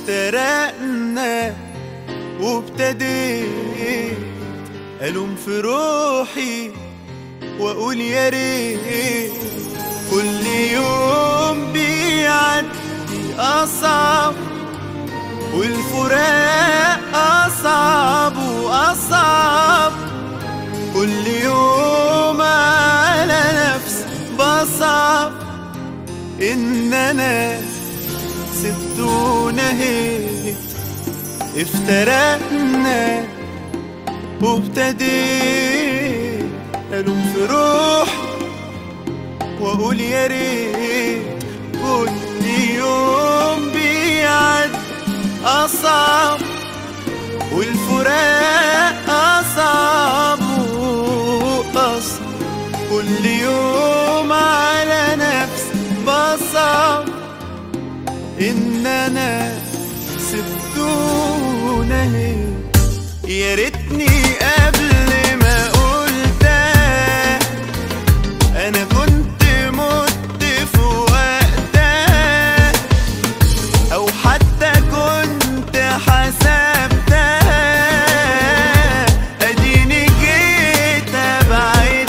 افترقنا وابتديت ألوم في روحي وأقول يا ريت كل يوم بيعدي أصعب والفراق أصعب وأصعب كل يوم على نفسي بصعب إن أنا سبت ونهيت افترقنا وابتديت ألوم في روحي وأقول يا ريت كل يوم بيعدي أصعب والفراق أصعب وأصعب كل يوم على نفسي بصعب إن أنا سبتونا هي يا ريتني قبل ما قلت أنا كنت مت في وقتها أو حتى كنت حسبتها أديني جيت أبعد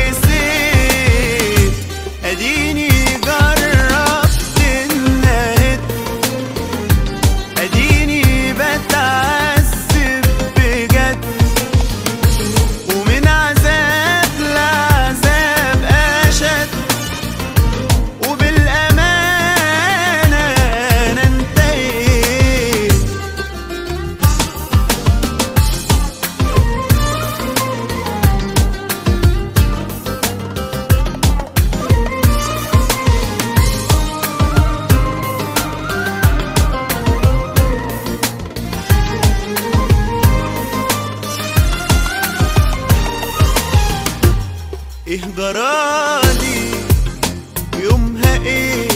نسيت أديني جربت النهد أديني بتعذب بجد ومن عذاب لعذاب أشد وبالأمانة أنا انتهيت ايه جرالي يومها ايه